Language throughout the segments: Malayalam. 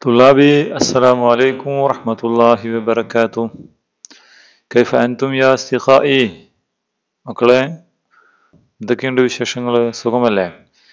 طلابي السلام عليكم ورحمة الله وبركاته كيف أنتم يا أصدقائي മക്കളെ എന്തൊക്കെയുണ്ട് വിശേഷങ്ങൾ സുഖമല്ലേ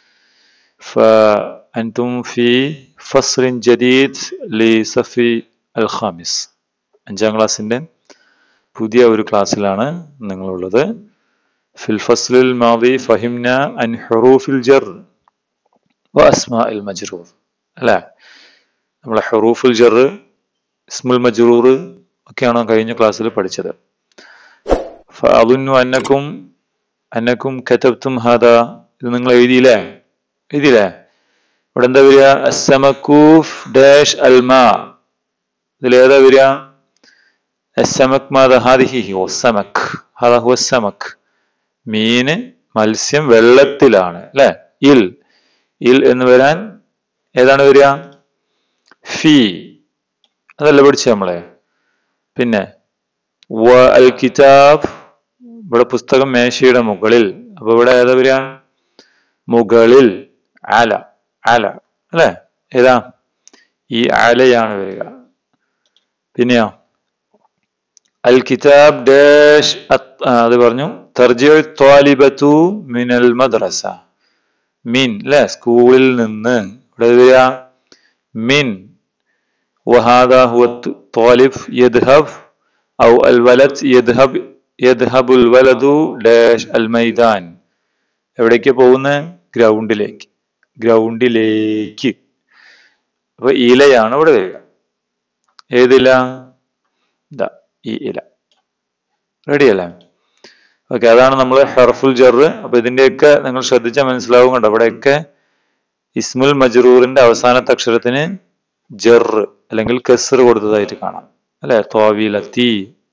فأنتم في فصل جديد لصف الخامس അഞ്ചാം ക്ലാസ്സിന്റെ പുതിയ ഒരു ക്ലാസ്സിലാണ് നിങ്ങളുള്ളത് ഫിൽ ഫസ്ലിൽ മാദി ഫഹിംന അൻ ഹുറൂഫിൽ ജർ വ അസ്മാ ഇൽ മജ്റൂർ അല്ലേ നമ്മളെ ഹുറൂഫുൽ ജർ ഇസ്മുൽ മജ്റൂർ ഒക്കെയാണ് കഴിഞ്ഞ ക്ലാസ്സിൽ പഠിച്ചത് ഫഅദുന്നു അന്നക്കും അന്നക്കും കതബ്തും ഹാദ ഇത് നിങ്ങൾ എഴുതിയില്ലേ എഴുതിയില്ലേ ഇവിടെ എന്താ വരിക അസ്സമക്കൂഫ് ഡാഷ് അൽമാ ഇതിലേതാ വരിക അസ്സമക് മാത ഹാദിഹി ഹോ സമക് ഹാദ ഹുവ സമക് മീന് മത്സ്യം വെള്ളത്തിലാണ് അല്ലെ ഇൽ ഇൽ എന്ന് വരാൻ ഏതാണ് വരിക ഫി അതല്ല പഠിച്ച നമ്മളെ പിന്നെ വ അൽ കിതാബ് ഇവിടെ പുസ്തകം മേശയുടെ മുകളിൽ അപ്പൊ ഇവിടെ ഏതാ വരിക മുകളിൽ ആല ആല അല്ലെ ഏതാ ഈ ആലയാണ് വരിക പിന്നെയോ അൽ കിതാബ് ഡാഷ് അത് പറഞ്ഞു തർജിയ ത്വാലിബത്തു മിനൽ മദ്രസ മിൻ അല്ലെ സ്കൂളിൽ നിന്ന് ഇവിടെ വരിക മിൻ وهذا هو الطالب يذهب أو الولد يذهب يذهب الولد ഡാഷ് الميدان എവിടേക്ക് പോകുന്ന ഗ്രൗണ്ടിലേക്ക് ഗ്രൗണ്ടിലേക്ക് അപ്പൊ ഇലയാണ് ഇവിടെ വരിക ഏതില ഇതാ ഈ ഇല റെഡി അല്ലേ ഓക്കെ അതാണ് നമ്മൾ ഹെർഫുൽ ജർ അപ്പൊ ഇതിന്റെയൊക്കെ നിങ്ങൾ ശ്രദ്ധിച്ചാൽ മനസ്സിലാവും കണ്ടോ അവിടെയൊക്കെ ഇസ്മുൽ മജ്റൂറിന്റെ അവസാനത്തെ അക്ഷരത്തിന് ജർ അല്ലെങ്കിൽ കെസർ കൊടുത്തതായിട്ട് കാണാം അല്ലെ തോവിലത്തി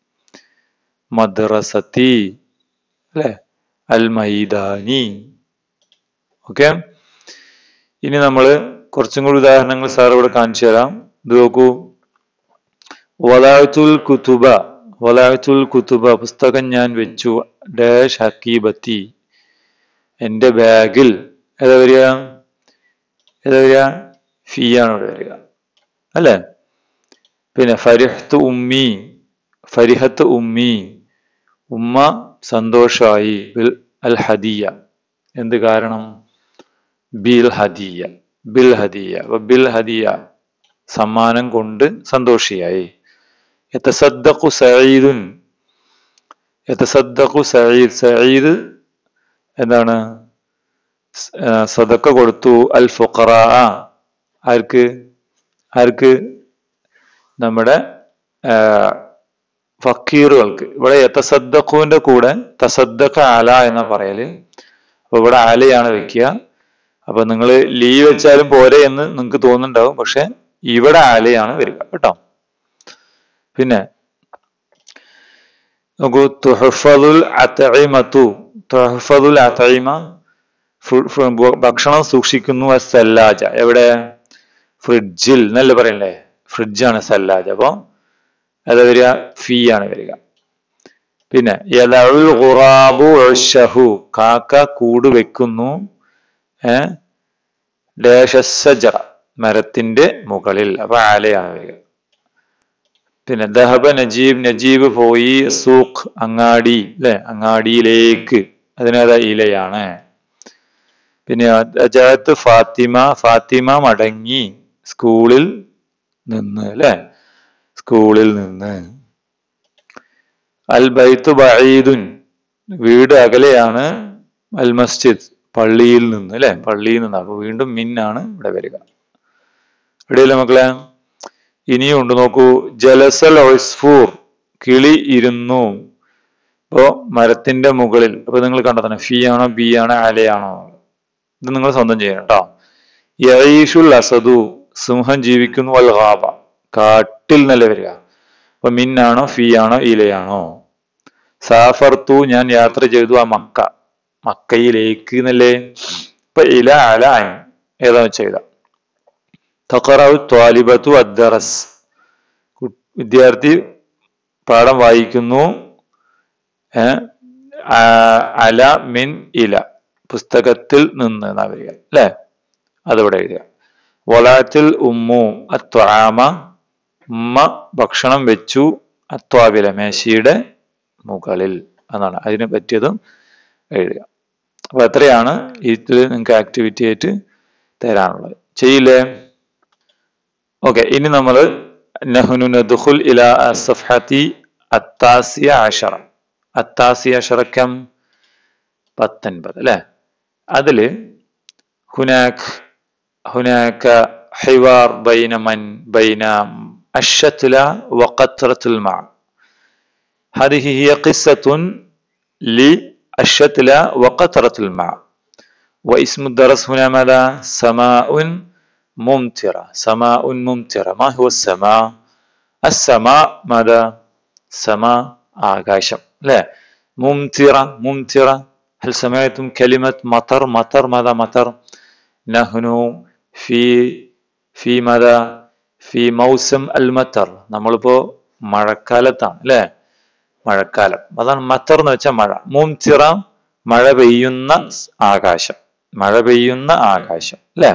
മദ്രസത്തി അല്ലെ അൽ മൈദാനി ഓക്കെ ഇനി നമ്മൾ കുറച്ചും കൂടി ഉദാഹരണങ്ങൾ സാർ ഇവിടെ കാണിച്ചു തരാം ഇത് നോക്കൂ വലാത്തുൽ കുത്തുബ വലാത്തുൽ കുത്തുബ പുസ്തകം ഞാൻ വെച്ചു ഡാഷ് ഹക്കീബത്തി എൻ്റെ ബാഗിൽ ഏതാ വരിക ഏതാ വരിക ഫീ ആണ് ഇവിടെ വരിക അല്ലേ പിന്നെ ഫരിഹത്ത് ഉമ്മി ഫരിഹത്ത് ഉമ്മി ഉമ്മ സന്തോഷമായി ബിൽ അൽ ഹദിയ എന്ത് കാരണം ബിൽ ഹദിയ ബിൽ ഹദിയ ബിൽ ഹദിയ സമ്മാനം കൊണ്ട് സന്തോഷിയായി യതസദ്ദഖു സഈദുൻ യതസദ്ദഖു സഈദ് സഈദ് എന്താണ് സദക്ക കൊടുത്തു അൽ ഫുഖറ ആർക്ക് ആർക്ക് നമ്മുടെ ഫക്കീറുകൾക്ക് ഇവിടെ യത്തസദ്ദഖുവിന്റെ കൂടെ തസദ്ദഖ ആല എന്ന പറയല് അപ്പൊ ഇവിടെ ആലയാണ് വെക്കുക അപ്പൊ നിങ്ങൾ ലീ വെച്ചാലും പോരെ എന്ന് നിങ്ങൾക്ക് തോന്നുന്നുണ്ടാവും പക്ഷെ ഇവിടെ ആലയാണ് വരിക കേട്ടോ പിന്നെ നോക്കൂ തുഹഫദുൽ അത്തഇമത്തു തുഹഫദുൽ അത്തഇമ ഭക്ഷണം സൂക്ഷിക്കുന്നു സല്ലാജ എവിടെ ഫ്രിഡ്ജിൽ എന്നല്ലേ പറയണ്ടേ ഫ്രിഡ്ജാണ് സല്ലാജ് അപ്പൊ അത് വരിക ഫീ ആണ് വരിക പിന്നെ യദഉൽ ഖുറാബു ഉഷഹു കാക്ക കൂട് വെക്കുന്നു ഏ ദേശസജറ മരത്തിന്റെ മുകളിൽ അപ്പൊ ആലയാണ് വരിക പിന്നെ ദഹബ നജീബ് നജീബ് പോയി സൂഖ് അങ്ങാടി അല്ലെ അങ്ങാടിയിലേക്ക് അതിനേതാ ഇലയാണ് പിന്നെ അജാത്ത് ഫാത്തിമ ഫാത്തിമ മടങ്ങി സ്കൂളിൽ നിന്ന് അല്ലെ സ്കൂളിൽ നിന്ന് അൽ ബൈത്ത് ബഈദുൻ വീട് അകലെയാണ് അൽ മസ്ജിദ് പള്ളിയിൽ നിന്ന് അല്ലെ പള്ളിയിൽ നിന്ന് അപ്പൊ വീണ്ടും മിന്നാണ് ഇവിടെ വരിക ഇവിടെയല്ലേ മക്കളെ ഇനിയും ഉണ്ട് നോക്കൂ ജലസൽ ഒസ്ഫൂർ കിളി ഇരുന്നു ഇപ്പോ മരത്തിന്റെ മുകളിൽ അപ്പൊ നിങ്ങൾ കണ്ടതാണ് ഫി ആണോ ബി ആണോ അലയാണോ ഇത് നിങ്ങൾ സ്വന്തം ചെയ്യണം കേട്ടോ യഈഷുൽ അസദു സിംഹം ജീവിക്കുന്നു അൽ ഹാബ കാട്ടിൽ നല്ല വരിക അപ്പൊ മിന്നാണോ ഫീ ആണോ ഇലയാണോ സാഫർത്തു ഞാൻ യാത്ര ചെയ്തു ആ മക്ക മക്കയിലേക്ക് എന്നല്ലേ ഇപ്പൊ ഇല അല ഏതാ ചെയ്ത തക്കറാവു ത്വാലിബത്തു അദ്ദറസ് വിദ്യാർത്ഥി പാഠം വായിക്കുന്നു അല മിൻ ഇല പുസ്തകത്തിൽ നിന്ന് എന്നാ വരിക അല്ലെ അതിവിടെ എഴുതുക വലാത്തിൽ ഉമ്മു അത്വാമ ഉമ്മ ഭക്ഷണം വെച്ചു അത്വാവില മേശയുടെ മുകളിൽ എന്നാണ് അതിനെ പറ്റിയതും എഴുതുക അപ്പൊ എത്രയാണ് ഇതിൽ നിങ്ങൾക്ക് ആക്ടിവിറ്റി ആയിട്ട് തരാനുള്ളത് ചെയ്യില്ലേ ഓക്കെ ഇനി നമ്മൾ നഹ്നു നദ്ഖുൽ ഇല സഫഹത്തി അത്താസിയ അഷറ അത്താസിയ അഷറക്കം പത്തൊൻപത് അല്ലെ അതില് ഹുനാക് هناك حوار بين من بين الشتلة وقطرة الماء هذه هي قصة للشتلة وقطرة الماء واسم الدرس هنا ماذا سماء ممطرة سماء ممطرة ما هو السماء السماء ماذا سماء آكاشم لا ممطرة ممطرة هل سمعتم كلمة مطر مطر ماذا مطر نحن في في ماذا في موسم المطر നമ്മളിപ്പോ മഴക്കാലത്താണ് അല്ലേ മഴക്കാലം അതാണ് മത്തർ എന്ന് വെച്ചാൽ മഴ മുംചിറ മഴ പെയ്യുന്ന ആകാശം മഴ പെയ്യുന്ന ആകാശം അല്ലേ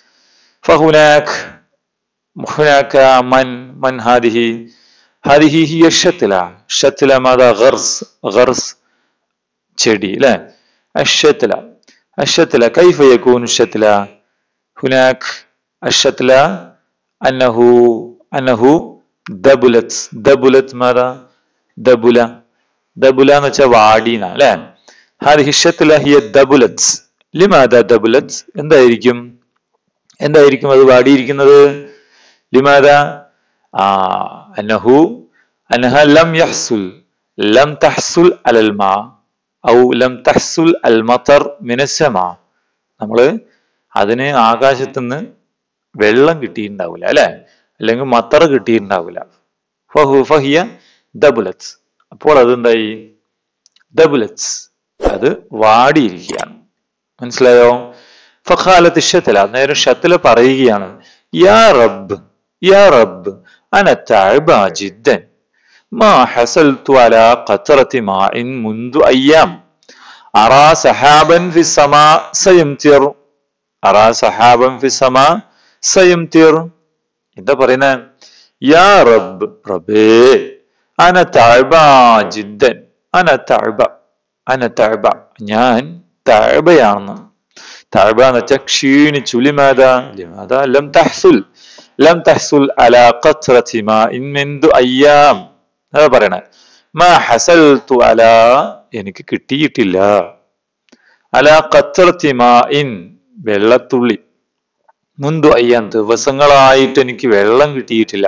فهناك هناك من من هذه هذه هي الشتلة الشتلة ماذا غرس غرس ചെടി അല്ലേ الشتلة الشتلة كيف يكون الشتلة هناك الشتلة أنه أنه دبلت دبلت ماذا دبلة دبلة نتشا വാടീന അല്ലേ هذه الشتلة هي دبلت لماذا دبلت എന്തായിരിക്കും എന്തായിരിക്കും അത് വാടിയിരിക്കുന്നത് ലിമാദ ആ അന്നഹു അന്നഹ ലം യഹ്സുൽ ലം തഹ്സുൽ അലൽ മാ ഔ ലം തഹ്സുൽ അൽ മത്തർ മിനസമാ നമ്മള് അതിന് ആകാശത്തുനിന്ന് വെള്ളം കിട്ടിയിട്ടുണ്ടാവില്ല അല്ലെ അല്ലെങ്കിൽ മത്തർ കിട്ടിയിട്ടുണ്ടാവില്ല ഫഹു ഫഹിയ ദബുലത്ത് അപ്പോൾ അതെന്തായി ദബുലത്ത് അത് വാടിയിരിക്കുകയാണ് മനസ്സിലായോ ഫഖാലത്ത് ഷത്തല നേരം ഷത്തല പറയുകയാണ് യാ റബ്ബ് യാ റബ്ബ് അന തഅബ ജിദ്ദൻ ما حصلت على قطرة ماء منذ أيام أرى سحابا في السماء سيمطر أرى سحابا في السماء سيمطر എന്താ പറയുന്നത് യാ റബ്ബ് റബ്ബേ അന തഅബ ജിദ്ദൻ അന തഅബ അന തഅബ ഞാൻ തഅബയാണെന്ന് തഅബ എന്ന് വെച്ചാൽ ക്ഷീണിച്ചു ലിമാദ ലിമാദ ലം തഹ്സുൽ ലം തഹ്സുൽ അലാ ഖത്രതി മാഇൻ മിൻദു അയ്യാം അതാ പറയണേ മാ ഹസൽതു അലാ എനിക്ക് കിട്ടിയിട്ടില്ല അലാ ഖത്രതി മാഇൻ വെള്ളത്തുള്ളി മുന്തു അയ്യാം ദിവസങ്ങളായിട്ട് എനിക്ക് വെള്ളം കിട്ടിയിട്ടില്ല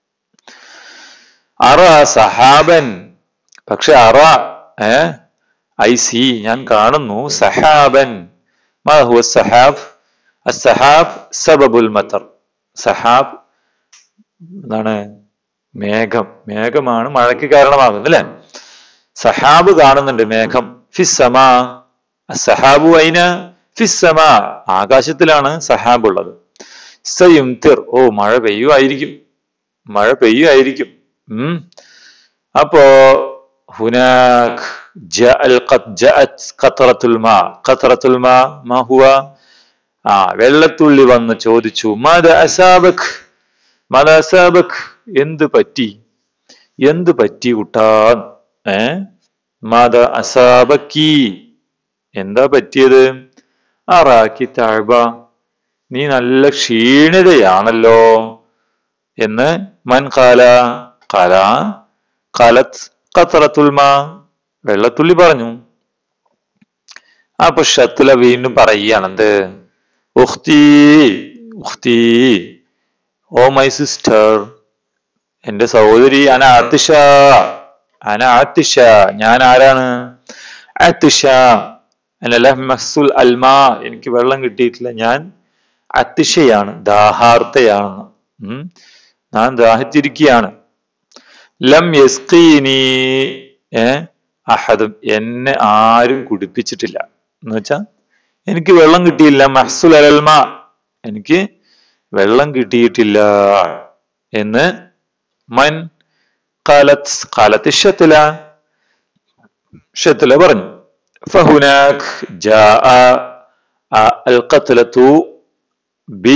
അറ സഹാബൻ പക്ഷെ അറ ഏ ഐ സി ഞാൻ കാണുന്നു സഹാബൻ മാ ഹുവ സഹാബ് അസഹാബ് സബബുൽ മത്തർ സഹാബ് എന്താണ് മേഘം മേഘമാണ് മഴയ്ക്ക് കാരണമാകുന്നത് അല്ലെ സഹാബ് കാണുന്നുണ്ട് മേഘം ഫിസമാ സഹാബു അയിന ഫിസമാ ആകാശത്തിലാണ് സഹാബ് ഉള്ളത് സയുംതിർ ഓ മഴ പെയ്യുമായിരിക്കും മഴ പെയ്യുമായിരിക്കും ഉം അപ്പോ ഹുനാക് ജഅൽ ഖത് ജഅത് ഖത്രത്തുൽ മാ ഖത്രത്തുൽ മാ മാ ഹുവ ആ വെള്ളത്തുള്ളി വന്ന് ചോദിച്ചു മത അസാബക് മത അസാബക് എന്ത് പറ്റി എന്ത് പറ്റി കുട്ടാൻ ഏ മത അസാബക്കി എന്താ പറ്റിയത് ആറാക്കി താഴ്ബ നീ നല്ല ക്ഷീണിതയാണല്ലോ എന്ന് മൻ കാല കാല കാലത്ത് കത്തറത്തുൽമ വെള്ളത്തുള്ളി പറഞ്ഞു അപ്പൊ ഷത്തുല വീണ്ടും പറയുകയാണെന്ത് ഉഖ്തി ഉഖ്തി ഓ മൈ സിസ്റ്റർ എന്റെ സഹോദരി അന ആത്തിഷ അന ആത്തിഷ ഞാൻ ആരാണ് ആത്തിഷ മഹ്സുൽ അൽമാ എനിക്ക് വെള്ളം കിട്ടിയിട്ടില്ല ഞാൻ അത്തിഷയാണ് ദാഹാർത്തയാണെന്ന് ഉം ഞാൻ ദാഹിച്ചിരിക്കുകയാണ് ലം യസ്കീനി ഏ അഹദും എന്നെ ആരും കുടിപ്പിച്ചിട്ടില്ല എന്ന് വെച്ചാ എനിക്ക് വെള്ളം കിട്ടിയില്ല മഹ്സുൽ അലൽമ എനിക്ക് വെള്ളം കിട്ടിയിട്ടില്ല എന്ന് മൻ കാലത്ത് കാലത്ത് ഷത്തില ഷത്തില പറഞ്ഞു فهناك جاء القتلة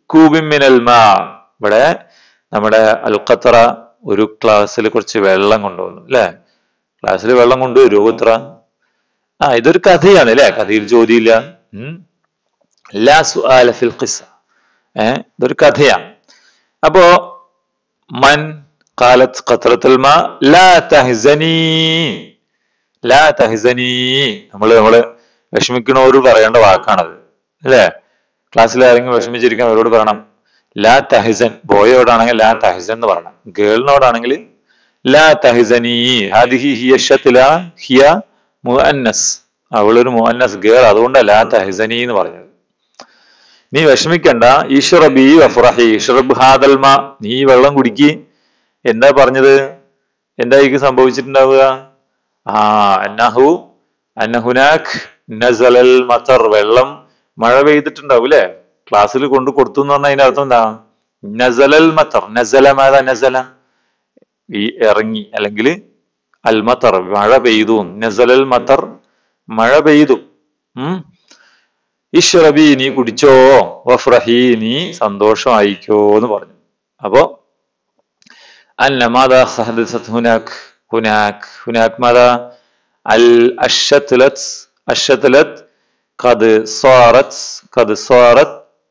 കൂബിൻ മിനൽ മാ ഇവിടെ നമ്മുടെ അൽഖത്തറ ഒരു ക്ലാസ്സിൽ കുറച്ച് വെള്ളം കൊണ്ടുവന്നു അല്ലെ ക്ലാസ്സിൽ വെള്ളം കൊണ്ടുവരുമോ ഉത്ര ആ ഇതൊരു കഥയാണ് അല്ലെ കഥയിൽ ചോദ്യമില്ല ഉം. ലാ സുആല ഫിൽ ഖിസ്സ ഏ ഇതൊരു കഥയാണ് അപ്പോ മൻ കാലത്ത് ഖത്രത്തുൽ മാ ലാ തഹ്സനി ലാ തഹ്സനി നമ്മള് നമ്മള് വിഷമിക്കണവരോട് പറയേണ്ട വാക്കാണത് അല്ലേ ക്ലാസ്സിൽ ആരെങ്കിലും വിഷമിച്ചിരിക്കാൻ അവരോട് പറയണം ലാ തഹിസൻ ബോയോടാണെങ്കിൽ ലാ തഹിസൻ എന്ന് പറയണം ഗേളിനോടാണെങ്കിൽ ലാ തഹിസനി ഹാദിഹി ഹിയ ഷത്തില ഹിയ മുഅന്നസ് അവളൊരു മുഅന്നസ് ഗേൾ അതുകൊണ്ടാണ് ലാ തഹിസനി എന്ന് പറഞ്ഞത് നീ വിഷമിക്കണ്ട ഈശ്വറബി വഫ്രഹി ഇഷ്റബ് ഹാദൽമ നീ ഈ വെള്ളം കുടിക്ക് എന്താ പറഞ്ഞത് എന്തായിരിക്കും സംഭവിച്ചിട്ടുണ്ടാവുക ആ അന്നഹു അന്നഹുനാഖ് നസലൽ മത്തർ വെള്ളം മഴ പെയ്തിട്ടുണ്ടാവും അല്ലെ ക്ലാസ്സിൽ കൊണ്ട് കൊടുത്തു എന്ന് പറഞ്ഞാൽ അതിന്റെ അർത്ഥം എന്താ നസലൽ മത്തർ നസല മാതാ നസല ഈ ഇറങ്ങി അല്ലെങ്കിൽ അൽ മത്തർ മഴ പെയ്തു നസലൽ മത്തർ മഴ പെയ്തു ഉം ഇഷ്റബി നീ കുടിച്ചോ വഫ്രഹി നീ സന്തോഷമായിക്കോ എന്ന് പറഞ്ഞു അപ്പോ അന്ന മാതാ ഹദസത് ഹുനാക് ഹുനാക് ഹുനാക് മാതാ അൽ അഷത്ലത് അഷത്ലത് قد صارت قد صارت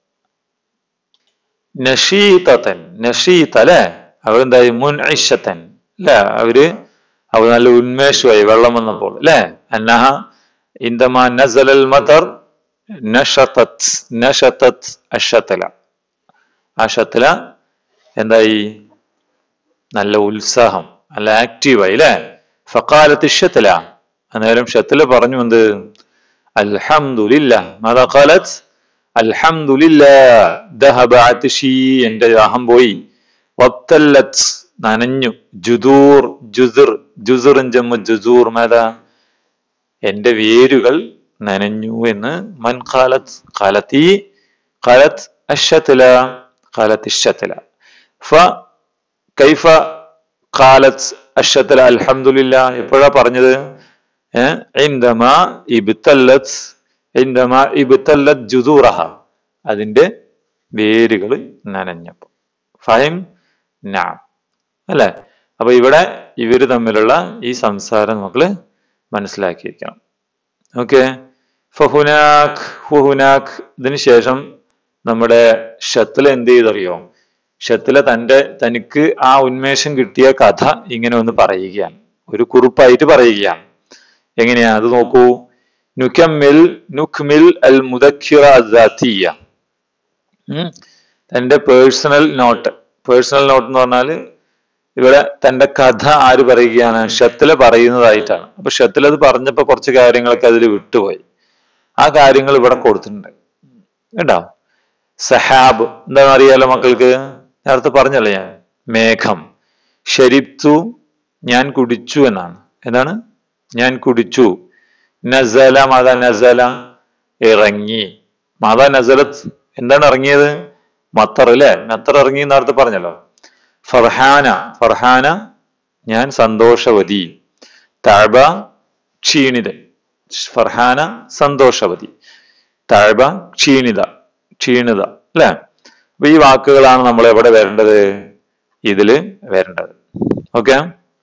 നഷീതൻ നഷീത അല്ലെ അവരെന്തായി മുൻഇഷത്തൻ അല്ലെ അവര് അവർ നല്ല ഉന്മേഷമായി വെള്ളം വന്നപ്പോൾ അല്ലെ അന്നഹ ഇന്ദമാ നസലൽ മതർ നഷത്തത് നഷത്തത് അഷത്തല ആ ഷത്തല എന്തായി നല്ല ഉത്സാഹം നല്ല ആക്റ്റീവായി അല്ലെ ഫക്കാലത്ത് ഷത്തല അന്നേരം ഷത്തല പറഞ്ഞു എന്ത് അൽഹംദുലില്ല മാതാ ഖാലത്ത് അൽഹംദുലില്ല ദഹബ അത്ഷി എന്റെ ദാഹം പോയി വബ്തല്ലത്ത് നനഞ്ഞു ജുദൂർ ജുസുർ ജുസുറിൻ ജമ്മു ജുസൂർ മാതാ എന്റെ വേരുകൾ നനഞ്ഞു എന്ന് മൻ ഖാലത്ത് ഖാലത്തി ഖാലത്ത് അഷത്തല ഖാലത്ത് ഇഷത്തല ഫ കൈഫ ഖാലത്ത് അഷത്തല അൽഹംദുലില്ല എപ്പോഴാ പറഞ്ഞത് ഏഹ് ഇൻദമ ഇബ്തല്ലത്ത് ഇൻദമ ഇബ്തല്ലത്ത് ജുദൂറഹ അതിന്റെ വേരുകൾ നനഞ്ഞപ്പോ ഫഹിം നാം അല്ലെ അപ്പൊ ഇവിടെ ഇവര് തമ്മിലുള്ള ഈ സംസാരം നമുക്ക് മനസ്സിലാക്കിയിരിക്കണം ഓക്കെ ഫഹുനാഖ് ഹുഹുനാഖ് ഇതിന് ശേഷം നമ്മുടെ ഷത്തില എന്ത് ചെയ്തറിയോ ഷത്തില തന്റെ തനിക്ക് ആ ഉന്മേഷം കിട്ടിയ കഥ ഇങ്ങനെ ഒന്ന് പറയുകയാണ് ഒരു കുറിപ്പായിട്ട് പറയുകയാണ് എങ്ങനെയാ അത് നോക്കൂ നുക്കമ്മിൽ നുക്മിൽ അൽ മുദക്കിറ അസാത്തിയ തന്റെ പേഴ്സണൽ നോട്ട് പേഴ്സണൽ നോട്ട് എന്ന് പറഞ്ഞാല് ഇവിടെ തന്റെ കഥ ആര് പറയുകയാണ് ഷത്തില പറയുന്നതായിട്ടാണ് അപ്പൊ ഷത്തില അത് പറഞ്ഞപ്പോ കുറച്ച് കാര്യങ്ങളൊക്കെ അതിൽ വിട്ടുപോയി ആ കാര്യങ്ങൾ ഇവിടെ കൊടുത്തിട്ടുണ്ട് കേട്ടോ സഹാബ് എന്താണെന്ന് അറിയാലോ മക്കൾക്ക് നേരത്തെ പറഞ്ഞല്ലേ ഞാൻ മേഘം ഷരിപ്തു ഞാൻ കുടിച്ചു എന്നാണ് എന്താണ് ഞാൻ കുടിച്ചു നസല മാത നസല ഇറങ്ങി മാത നസലത്ത് എന്താണ് ഇറങ്ങിയത് മത്തർ അല്ലെ മത്തർ ഇറങ്ങി നേരത്തെ പറഞ്ഞല്ലോ ഫർഹാന ഫർഹാന ഞാൻ സന്തോഷവതി താഴ്ബ ക്ഷീണിതൻ ഫർഹാന സന്തോഷവതി താഴ്ബ ക്ഷീണിത ക്ഷീണിത അല്ലെ അപ്പൊ ഈ വാക്കുകളാണ് നമ്മൾ എവിടെ വരേണ്ടത് ഇതില് വരേണ്ടത് ഓക്കെ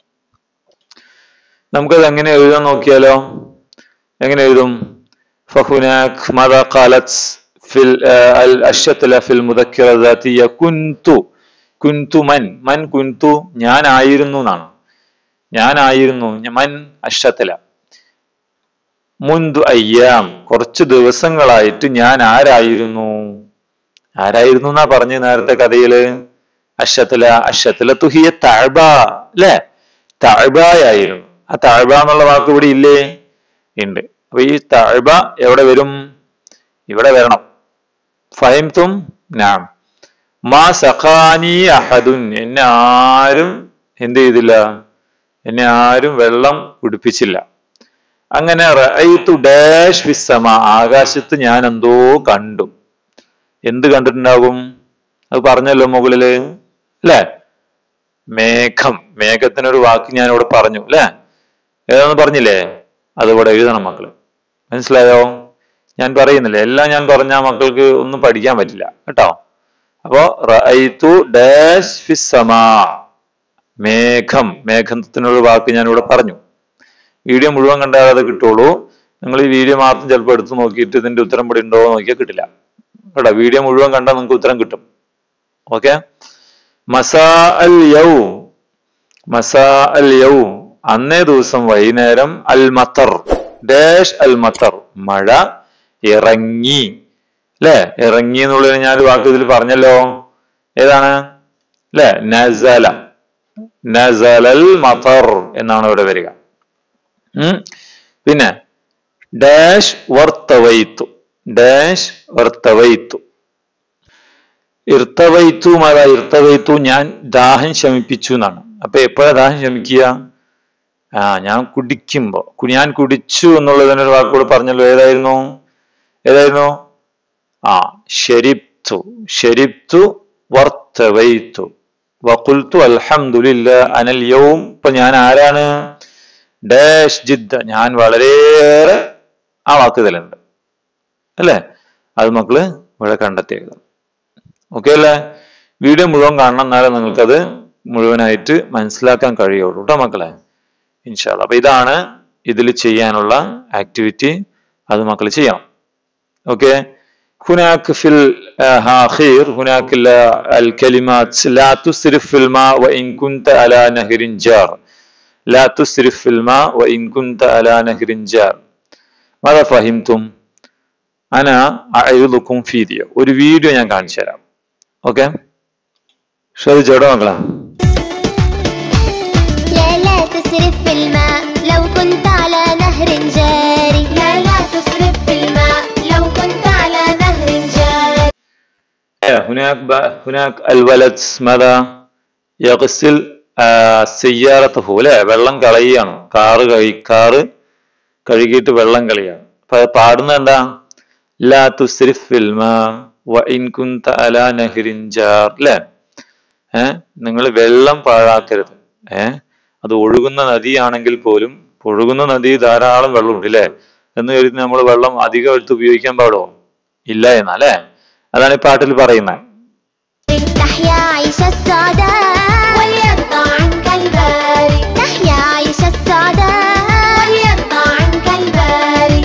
നമുക്കത് എങ്ങനെ എഴുതാൻ നോക്കിയാലോ എങ്ങനെ എഴുതും ഫഹുനാക് ماذا قالت في الشتلة في المذكرة الذاتية كنت كنت من من كنت ഞാനായിരുന്നു എന്നാണ് ഞാനായിരുന്നു മൻ അഷത്തല മുന്തു അയ്യാം കുറച്ച് ദിവസങ്ങളായിട്ട് ഞാൻ ആരായിരുന്നു ആരായിരുന്നു എന്നാ പറഞ്ഞു നേരത്തെ കഥയില് അഷത്തല അഷത്തല തുഹിയ താഴ്ബ അല്ലെ താഴ്ബായായിരുന്നു ആ താഴ്ബ എന്നുള്ള വാക്ക് ഇവിടെ ഇല്ലേ ഉണ്ട് അപ്പൊ ഈ താഴ്ബ എവിടെ വരും ഇവിടെ വരണം ഫഹിംതും നാം മാ സഖാനി അഹദുൻ എന്നെ ആരും എന്ത് ചെയ്തില്ല എന്നെ ആരും വെള്ളം കുടിപ്പിച്ചില്ല അങ്ങനെ റഅയ്തു ഡാഷ് വിസമ ആകാശത്ത് ഞാൻ എന്തോ കണ്ടു എന്ത് കണ്ടിട്ടുണ്ടാകും അത് പറഞ്ഞല്ലോ മുകളില് അല്ലേ മേഘം മേഘത്തിനൊരു വാക്ക് ഞാൻ ഇവിടെ പറഞ്ഞു അല്ലേ ഏതാന്ന് പറഞ്ഞില്ലേ അതിവിടെ എഴുതണം മക്കള് മനസ്സിലായോ ഞാൻ പറയുന്നില്ല എല്ലാം ഞാൻ പറഞ്ഞാൽ മക്കൾക്ക് ഒന്നും പഠിക്കാൻ പറ്റില്ല കേട്ടോ അപ്പോ റഅയ്തു ഡാഷ് ഫിസ്സമാ മേഘം മേഘത്തിനുള്ള വാക്ക് ഞാൻ ഇവിടെ പറഞ്ഞു വീഡിയോ മുഴുവൻ കണ്ടാൽ അത് കിട്ടുള്ളൂ നിങ്ങൾ ഈ വീഡിയോ മാത്രം ചിലപ്പോൾ എടുത്ത് നോക്കിയിട്ട് ഇതിന്റെ ഉത്തരം ഇവിടെ ഉണ്ടോ എന്ന് നോക്കിയാൽ കിട്ടില്ല കേട്ടോ വീഡിയോ മുഴുവൻ കണ്ടാൽ നിങ്ങൾക്ക് ഉത്തരം കിട്ടും ഓക്കെ മസാ അൽ യൗ മസാ അൽ യൗ അന്നേ ദിവസം വൈകുന്നേരം അൽ മത്തർ ഡാഷ് അൽ മത്തർ മഴ ഇറങ്ങി അല്ലെ ഇറങ്ങി എന്നുള്ളതിന് ഞാൻ ഒരു വാക്ക് ഇതിൽ പറഞ്ഞല്ലോ ഏതാണ് അല്ലെ നസല നസലൽ മത്തർ എന്നാണ് ഇവിടെ വരിക ഉം. പിന്നെ ഡാഷ് വർത്തവൈത്തു ഡാഷ് വർത്തവൈത്തു ഇർത്തവൈത്തു മഴ ഇർത്തവൈത്തു ഞാൻ ദാഹം ശമിപ്പിച്ചു എന്നാണ് അപ്പൊ എപ്പോഴാ ദാഹം ശമിക്കുക ആ ഞാൻ കുടിക്കുമ്പോ കു- ഞാൻ കുടിച്ചു എന്നുള്ളതിനൊരു വാക്കുകൂടെ പറഞ്ഞല്ലോ ഏതായിരുന്നു ഏതായിരുന്നു ആ ഷരിബ്തു ഷരിബ്തു വർത്തവൈത്തു വഖുൽത്തു അൽഹംദുലില്ല അനൽ യൗം ഇപ്പൊ ഞാൻ ആരാണ് ഡാഷ് ജിദ്ദ ഞാൻ വളരെയേറെ ആ വാക്ക് ഇതിലുണ്ട് അല്ലേ അത് മക്കള് ഇവിടെ കണ്ടെത്തിയത് ഓക്കെ അല്ലേ വീഡിയോ മുഴുവൻ കാണണം എന്നാലേ നിങ്ങൾക്കത് മുഴുവനായിട്ട് മനസ്സിലാക്കാൻ കഴിയുള്ളൂ കേട്ടോ മക്കളെ ഇൻഷാല്ല അപ്പൊ ഇതാണ് ഇതിൽ ചെയ്യാനുള്ള ആക്ടിവിറ്റി അത് മക്കൾ ചെയ്യണം اوكي هناك في الاخير هناك ال- الكلمات لا تسرف في الماء وان كنت على نهر جار لا تسرف في الماء وان كنت على نهر جار ماذا فهمتم انا اعرضكم فيديو ഒരു വീഡിയോ ഞാൻ കാണിച്ചു തരാം ഓക്കെ ശ്രദ്ധിച്ചോട്ടോ മക്കളെ لا لا تسرف في الماء لو كنت على نهر جاري لا لا تسرف في الماء لو كنت على نهر جاري هناك ب- هناك الولد ماذا يغسل آه، سيارته അല്ലെ വെള്ളം കളയാണ് കാറ് കഴി കാറ് കഴുകിയിട്ട് വെള്ളം കളിയാണ് അപ്പൊ അത് പാടുന്നത് എന്താ ലാ തുസ്രിഫ് ഫിൽമ വ ഇൻ കുന്ത അലാ നഹ്റിൻ ജാർ അല്ലെ ഏ നിങ്ങൾ വെള്ളം പാഴാക്കരുത് ഏ അത് ഒഴുകുന്ന നദിയാണെങ്കിൽ പോലും ഒഴുകുന്ന നദി ധാരാളം വെള്ളമുണ്ട് അല്ലേ എന്ന് കരുതി നമ്മൾ വെള്ളം അധികം എടുത്ത് ഉപയോഗിക്കാൻ പാടോ ഇല്ല എന്നാ അല്ലേ അതാണ് ഈ പാട്ടിൽ പറയുന്നത് تحيا عيش السعداء وليرضى عنك الباري تحيا عيش السعداء وليرضى عنك الباري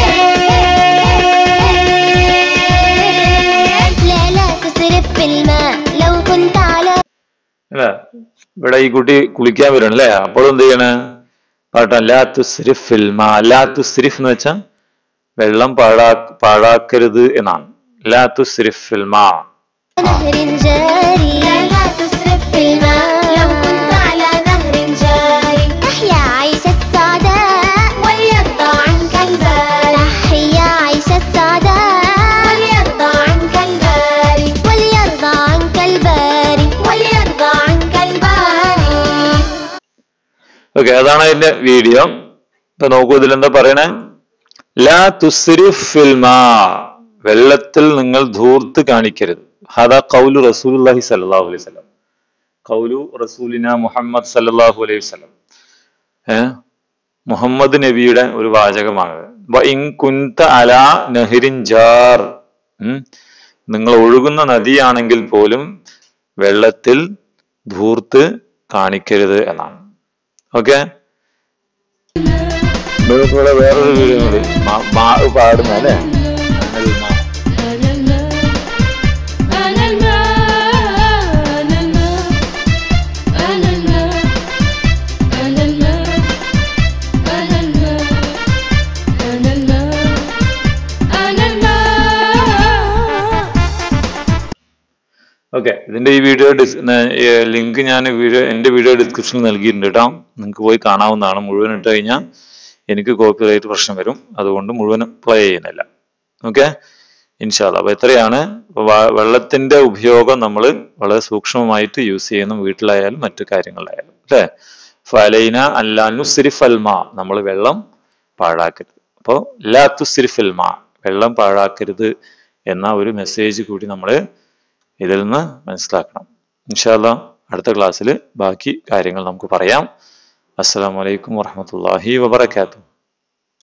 لا لا تسرف في الماء لو كنت على അല്ലേ ഇവിടെ ഈ കുട്ടി കുളിക്കാൻ വരണം അല്ലേ അപ്പോൾ എന്ത് ചെയ്യണ പാട്ട ലാത്തു സിരിഫ് ഫിൽമ ലാത്തു സിരിഫ് എന്ന് വെച്ചാൽ വെള്ളം പാഴാ പാഴാക്കരുത് എന്നാണ് ലാത്തു സിരിഫ് ഫിൽമ نهر جاري لا لا تسرف في الماء لو كنت على نهر جاري تحيا عيش السعداء وليرضى عنك الباري تحيا عيش السعداء وليرضى عنك الباري وليرضى عنك الباري وليرضى عنك الباري ഓക്കെ അതാണ് അതിന്റെ വീഡിയോ ഇപ്പൊ നോക്കൂ ഇതിലെന്താ പറയണേ ലാ തുസ്രിഫ് ഫിൽമ വെള്ളത്തിൽ നിങ്ങൾ ധൂർത്ത് കാണിക്കരുത് ഹദാ കൗലു റസൂലുള്ളാഹി സല്ലല്ലാഹു അലൈഹി വസല്ലം കൗലു റസൂലിന മുഹമ്മദ് സല്ലല്ലാഹു അലൈഹി വസല്ലം ഏ മുഹമ്മദ് നബിയുടെ ഒരു വാചകമാണ് വ ഇൻ കുന്ത അലാ നഹരിൻ ജാർ ഉം. നിങ്ങൾ ഒഴുകുന്ന നദിയാണെങ്കിൽ പോലും വെള്ളത്തിൽ ധൂർത്ത് കാണിക്കരുത് എന്നാണ് ഓക്കെ ഇവിടെ വേറൊരു വീഡിയോ ഉണ്ട് മാ- മാ പാടുന്ന അല്ലേ അനൽ മാ. أنا الماء أنا الماء أنا الماء أنا الماء أنا الماء أنا الماء أنا الماء ഓക്കെ ഇതിന്റെ ഈ വീഡിയോ ലിങ്ക് ഞാൻ വീഡിയോ എന്റെ വീഡിയോ ഡിസ്ക്രിപ്ഷനിൽ നൽകിയിട്ടുണ്ട് കേട്ടോ നിങ്ങൾക്ക് പോയി കാണാവുന്നതാണ് മുഴുവൻ ഇട്ട് കഴിഞ്ഞാൽ എനിക്ക് കോപ്പിറൈറ്റ് പ്രശ്നം വരും അതുകൊണ്ട് മുഴുവൻ പ്ലേ ചെയ്യുന്നില്ല ഓക്കെ ഇൻഷാല്ല അപ്പൊ എത്രയാണ് വ- വെള്ളത്തിന്റെ ഉപയോഗം നമ്മൾ വളരെ സൂക്ഷ്മമായിട്ട് യൂസ് ചെയ്യുന്നു വീട്ടിലായാലും മറ്റു കാര്യങ്ങളിലായാലും അല്ലേ ഫലൈന അല്ലാനു സിരിഫൽമ നമ്മൾ വെള്ളം പാഴാക്കരുത് അപ്പോൾ ലാത്തു സിരിഫൽമ വെള്ളം പാഴാക്കരുത് എന്ന ഒരു മെസ്സേജ് കൂടി നമ്മൾ ഇതിൽ നിന്ന് മനസ്സിലാക്കണം ഇൻഷാല്ല അടുത്ത ക്ലാസ്സിൽ ബാക്കി കാര്യങ്ങൾ നമുക്ക് പറയാം അസ്സലാമു അലൈക്കും വറഹമത്തല്ലാഹി വബർക്കാത്തു